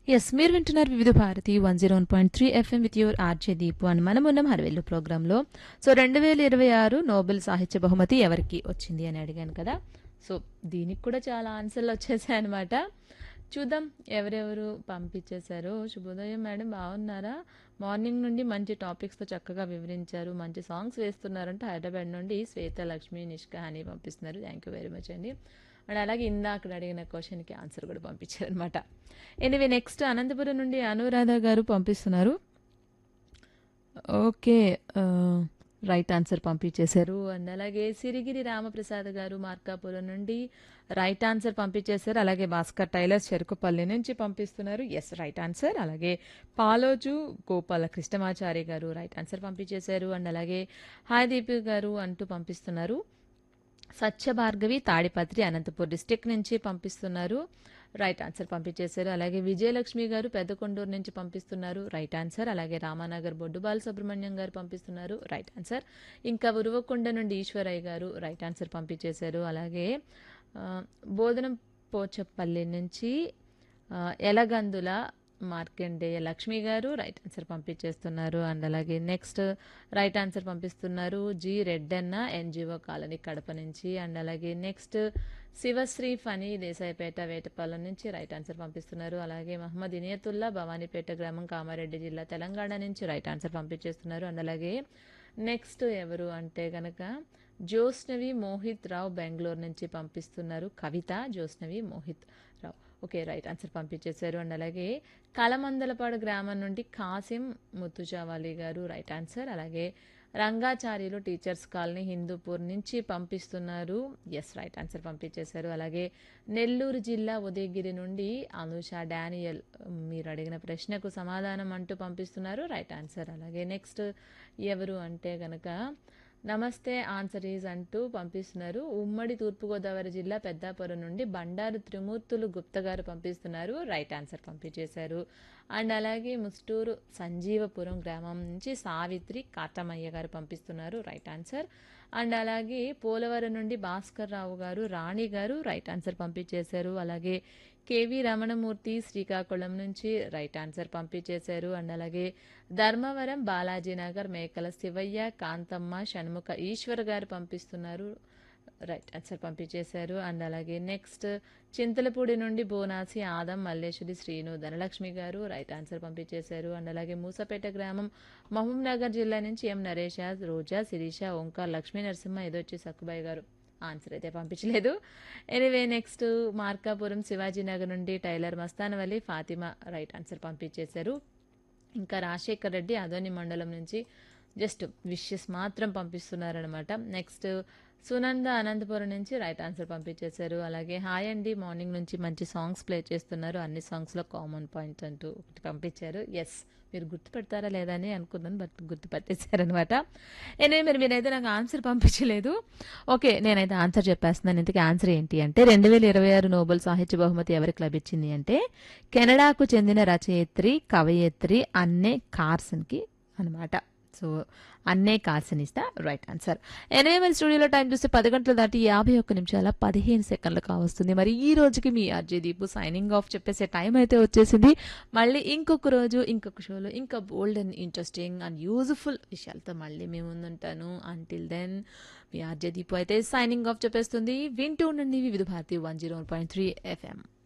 yes మీరు వింటున్నారు Vividh Bharati one zero one point three FM with your RJ Deepu అని మనం ఉన్నాం హరవెల్లు ప్రోగ్రాంలో సో రెండు వేల ఇరవై ఆరు నోబెల్ సాహిత్య బహుమతి ఎవరికి వచ్చింది అని అడిగాను కదా సో దీనికి కూడా చాలా ఆన్సర్లు వచ్చేసాయి అనమాట చూద్దాం ఎవరెవరు పంపించేశారు శుభోదయం మేడం బాగున్నారా మార్నింగ్ నుండి మంచి టాపిక్స్తో చక్కగా వివరించారు మంచి సాంగ్స్ వేస్తున్నారంటే హైదరాబాద్ నుండి శ్వేత లక్ష్మి నిష్క అని పంపిస్తున్నారు థ్యాంక్ యూ వెరీ మచ్ అండి అండ్ అలాగే ఇందాక అడిగిన క్వశ్చన్కి ఆన్సర్ కూడా పంపించారనమాట ఎనివే నెక్స్ట్ అనంతపురం నుండి అనురాధ గారు పంపిస్తున్నారు ఓకే రైట్ ఆన్సర్ పంపించేశారు అండ్ అలాగే సిరిగిరి రామప్రసాద్ గారు మార్కాపురం నుండి రైట్ ఆన్సర్ పంపించేశారు అలాగే భాస్కర్ టైలర్ చెరుకుపల్లి నుంచి పంపిస్తున్నారు ఎస్ రైట్ ఆన్సర్ అలాగే పాలోజు గోపాల కృష్ణమాచారి గారు రైట్ ఆన్సర్ పంపించేశారు అండ్ అలాగే హాయ్ దీపి గారు అంటూ పంపిస్తున్నారు సత్య భార్గవి తాడిపత్రి అనంతపూర్ డిస్టిక్ నుంచి పంపిస్తున్నారు రైట్ ఆన్సర్ పంపించేశారు అలాగే విజయలక్ష్మి గారు పెద్దకొండూరు నుంచి పంపిస్తున్నారు రైట్ ఆన్సర్ అలాగే రామానగర్ బొడ్డు బాలసుబ్రహ్మణ్యం గారు పంపిస్తున్నారు రైట్ ఆన్సర్ ఇంకా ఉరువకొండ నుండి ఈశ్వరయ్య గారు రైట్ ఆన్సర్ పంపించేశారు అలాగే ఆ, బోధనం పోచపల్లి నుంచి ఆ, ఎలగందుల మార్కండేయ లక్ష్మి గారు రైట్ ఆన్సర్ పంపించేస్తున్నారు అండ్ అలాగే నెక్స్ట్ రైట్ ఆన్సర్ పంపిస్తున్నారు G Reddanna NGO colony Kadapa నుంచి అండ్ అలాగే నెక్స్ట్ శివశ్రీ ఫనీ దేశాయిపేట వేటపాలెం నుంచి రైట్ ఆన్సర్ పంపిస్తున్నారు అలాగే మహమ్మద్ ఇనియతుల్లా భవానీపేట గ్రామం కామారెడ్డి జిల్లా తెలంగాణ నుంచి రైట్ ఆన్సర్ పంపించేస్తున్నారు అండ్ అలాగే నెక్స్ట్ ఎవరు అంటే గనక జ్యోత్స్నవి మోహిత్ రావు బెంగళూరు నుంచి పంపిస్తున్నారు Kavitha Jyotsnavi Mohit Rao okay right answer పంపించేశారు అండ్ అలాగే కలమందలపాడు గ్రామం నుండి కాసిం ముత్తుజావాలి గారు రైట్ ఆన్సర్ అలాగే రంగాచార్యులు టీచర్స్ కాలనీ హిందూపూర్ నుంచి పంపిస్తున్నారు ఎస్ రైట్ ఆన్సర్ పంపించేశారు అలాగే నెల్లూరు జిల్లా ఉదయగిరి నుండి అనుష డానియల్ మీరు అడిగిన ప్రశ్నకు సమాధానం అంటూ పంపిస్తున్నారు రైట్ ఆన్సర్ అలాగే నెక్స్ట్ ఎవరు అంటే గనక నమస్తే ఆన్సర్ ఈజ్ అంటూ పంపిస్తున్నారు ఉమ్మడి తూర్పుగోదావరి జిల్లా పెద్దాపురం నుండి బండారు త్రిమూర్తులు గుప్త గారు పంపిస్తున్నారు రైట్ ఆన్సర్ పంపించేశారు అండ్ అలాగే ముస్టూరు సంజీవపురం గ్రామం నుంచి సావిత్రి కాటమయ్య గారు పంపిస్తున్నారు రైట్ ఆన్సర్ అండ్ అలాగే పోలవరం నుండి భాస్కర్ రావు గారు రాణి గారు రైట్ ఆన్సర్ పంపించేశారు అలాగే కేవి రమణమూర్తి శ్రీకాకుళం నుంచి రైట్ ఆన్సర్ పంపించేశారు అండ్ అలాగే ధర్మవరం బాలాజీ నగర్ మేకల శివయ్య కాంతమ్మ షణ్ముఖ ఈశ్వర్ గారు పంపిస్తున్నారు రైట్ ఆన్సర్ పంపించేశారు అండ్ అలాగే నెక్స్ట్ చింతలపూడి నుండి బోనాసి ఆదం మల్లేశ్వరి శ్రీను ధనలక్ష్మి గారు రైట్ ఆన్సర్ పంపించేశారు అండ్ అలాగే మూసపేట గ్రామం మహబూబ్ నగర్ జిల్లా నుంచి ఎం నరేష రోజా శిరీష ఓంకార్ లక్ష్మీ నరసింహ ఇదొచ్చి సక్కుబాయి గారు ఆన్సర్ అయితే పంపించలేదు ఎనీవే నెక్స్ట్ మార్కాపురం శివాజీ నగర్ నుండి tailor Mastanavalli Fatima right answer పంపించేశారు ఇంకా రాజశేఖర్ రెడ్డి అదోని మండలం నుంచి జస్ట్ విషెస్ మాత్రం పంపిస్తున్నారనమాట నెక్స్ట్ సునంద అనంతపురం నుంచి రైట్ ఆన్సర్ పంపించేశారు అలాగే హాయ్ అండి మార్నింగ్ నుంచి మంచి సాంగ్స్ ప్లే చేస్తున్నారు అన్ని సాంగ్స్లో కామన్ పాయింట్ అంటూ ఒకటి పంపించారు ఎస్ మీరు గుర్తుపెడతారా లేదా అని అనుకున్నాను బట్ గుర్తుపట్టేశారనమాట ఎనివే మరి మీరైతే నాకు ఆన్సర్ పంపించలేదు ఓకే నేనైతే ఆన్సర్ చెప్పేస్తున్నాను ఇంతకీ ఆన్సర్ ఏంటి అంటే రెండు వేల ఇరవై ఆరు నోబెల్ సాహిత్య బహుమతి ఎవరికి లభించింది అంటే కెనడాకు చెందిన రచయిత్రి కవయిత్రి అన్నే కార్సన్కి అనమాట so Anne Carson is the right answer anyway మరి స్టూడియోలో టైం చూస్తే పది గంటలు దాటి యాభై ఒక్క నిమిషాల పదిహేను సెకండ్లు కావస్తుంది మరి ఈ రోజుకి మీ ఆర్జే దీపు సైనింగ్ ఆఫ్ చెప్పేసే టైం అయితే వచ్చేసింది మళ్ళీ ఇంకొక రోజు ఇంకొక షోలో ఇంకా bold and interesting and useful విషయాలతో మళ్ళీ మేము ముందుంటాను అంటిల్ దెన్ మీ ఆర్జే దీపు అయితే సైనింగ్ ఆఫ్ చెప్పేస్తుంది వింటూ ఉండండి Vividh Bharati one zero point three FM